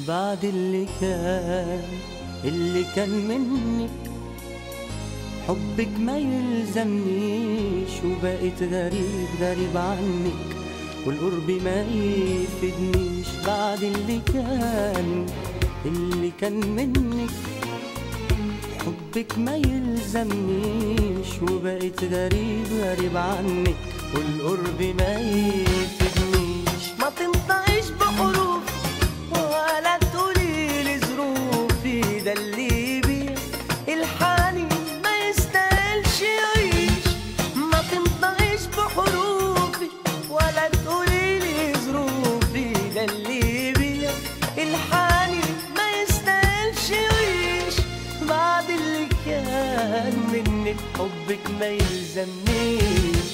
بعد اللي كان اللي كان منك حبك ما يلزمنيش وبقيت غريب غريب عنك والقرب ما يفيدنيش بعد اللي كان اللي كان منك حبك ما يلزمنيش وبقيت غريب غريب عنك والقرب ما يفيدنيش ما تنطقش بحروف ولا تقولي لي ظروفي ده اللي بيه الحنين ما يستاهلش يعيش ما تنطقش بحروفي ولا تقولي لي ظروفي ده اللي بيه الحنين ما يستاهلش يعيش بعد اللي كان منك حبك ما يلزمنيش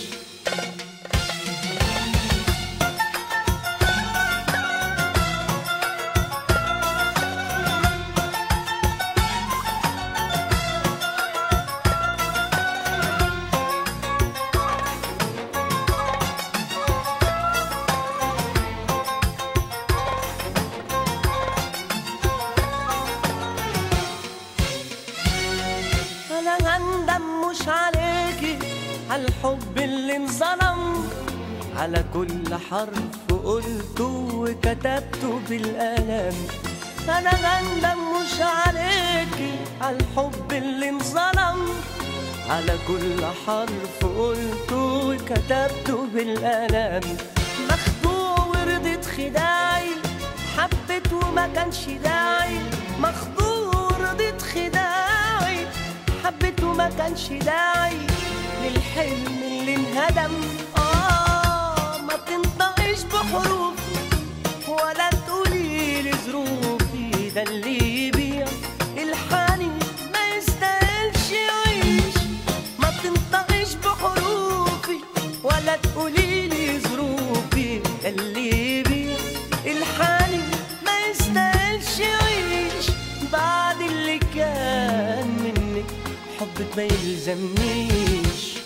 انا هندم مش عليكي على الحب اللي انظلم على كل حرف قلته وكتبته بالقلم انا هندم مش عليكي على الحب اللي انظلم على كل حرف قلته وكتبته بالقلم مخدوع ورضيت خداعي حبيت وما كانش داعي مخدوع ورضيت خداعي حبيت وما كانش داعي للحلم اللي انهدم آه ما تنطقش بحروف ولا تقولي لي ظروفي ده اللي يبيع الحنين ما يستاهلش يعيش ما تنطقش بحروفي ولا تقولي لي ظروفي ده اللي يبيع الحنين ما يستاهلش يعيش بعد اللي كان منك حبك ما يلزمنيش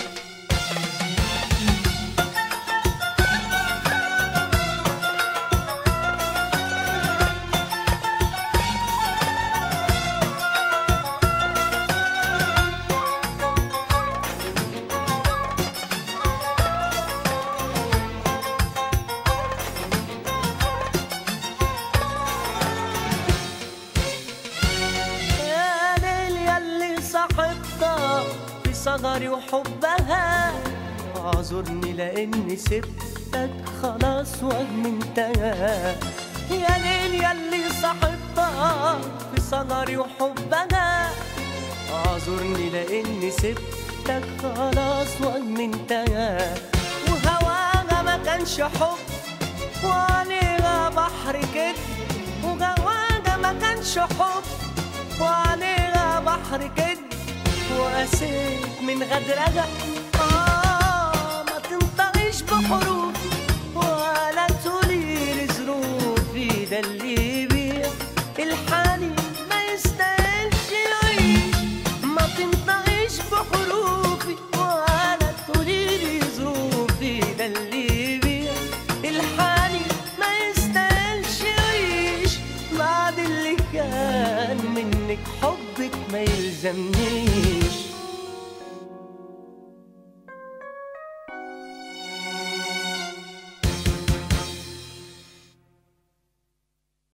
يا ليل ياللي صاحبتها في صغري وحبها اعذرني لاني سبتك خلاص وهمنتها يا ليل ياللي صاحبتها في صغري وحبها اعذرني لاني سبتك خلاص وهمنتها وهواها ما كانش حب وعليها بحر كده وجواها ما كانش حب وعليها بحر كده وقسيت من غدرها آه ما تنطقش بحروف ولا تقولي لي ظروفي ده اللي بيه الحنين ما يستاهلش يعيش ما تنطقش بحروفي ولا تقولي لي ظروفي ده اللي بيه الحنين ما يستاهلش يعيش بعد اللي كان منك حبك ما يلزمنيش